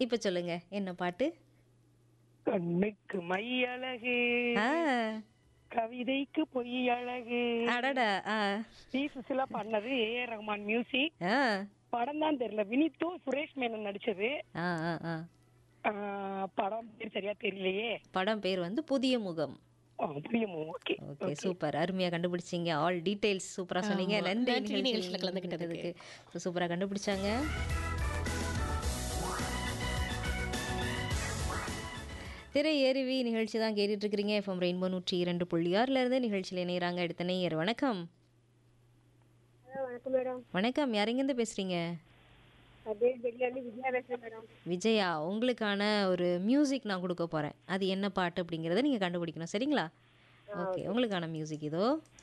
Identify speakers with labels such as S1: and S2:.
S1: இப்ப சொல்லுங்க என்ன பாட்டு
S2: கண்ணுக்கு மை அழகு
S1: ஆ
S2: கவிதைக்கு பொய் அழகு
S1: அடடா ஆ
S2: டி சுசிலா பண்ணது ஏ ஆர் ரஹ்மான் மியூசிக்
S1: ஆ
S2: படம் தான் தெரியல வினித்தும் சுரேஷ் மேனன் நடிச்சது
S1: ஆ ஆ ஆ
S2: ஆஹ் படம் பேர் சரியா தெரியலையே
S1: படம் பேர் வந்து புதிய முகம்
S2: புரியுமோ ஓகே
S1: ஓகே சூப்பர் அருமையா கண்டுபிடிச்சீங்க ஆல் டீடைல்ஸ் சூப்பரா சொன்னீங்க
S3: ஆமா.
S1: நன்றி
S3: நன்றி
S1: நிகழ்ச்சியில்
S3: நிகழ்ச்சியில கலந்துக்கிட்டதுக்கு.
S1: So, சூப்பரா கண்டுபிடிச்சாங்க திரை ஏருவி நிகழ்ச்சி தான் கேட்டுட்டு இருக்கிறீங்க எஃப்எம் ரெயின்போ நூற்றி இரண்டு புள்ளி ஆறுல இருந்து நிகழ்ச்சியில் இணையறாங்க அடுத்த நேயர் வணக்கம்
S4: வணக்கம் மேடம்
S1: வணக்கம் யாரெங்கேருந்து பேசுறீங்க
S4: அதே வெளியிலேருந்து விஜயா பேசுகிறேன் மேடம்
S1: விஜயா உங்களுக்கான ஒரு மியூசிக் நான் கொடுக்க போறேன் அது என்ன பாட்டு அப்படிங்கிறத நீங்க கண்டுபிடிக்கணும் சரிங்களா ஓகே உங்களுக்கான மியூசிக் இதோ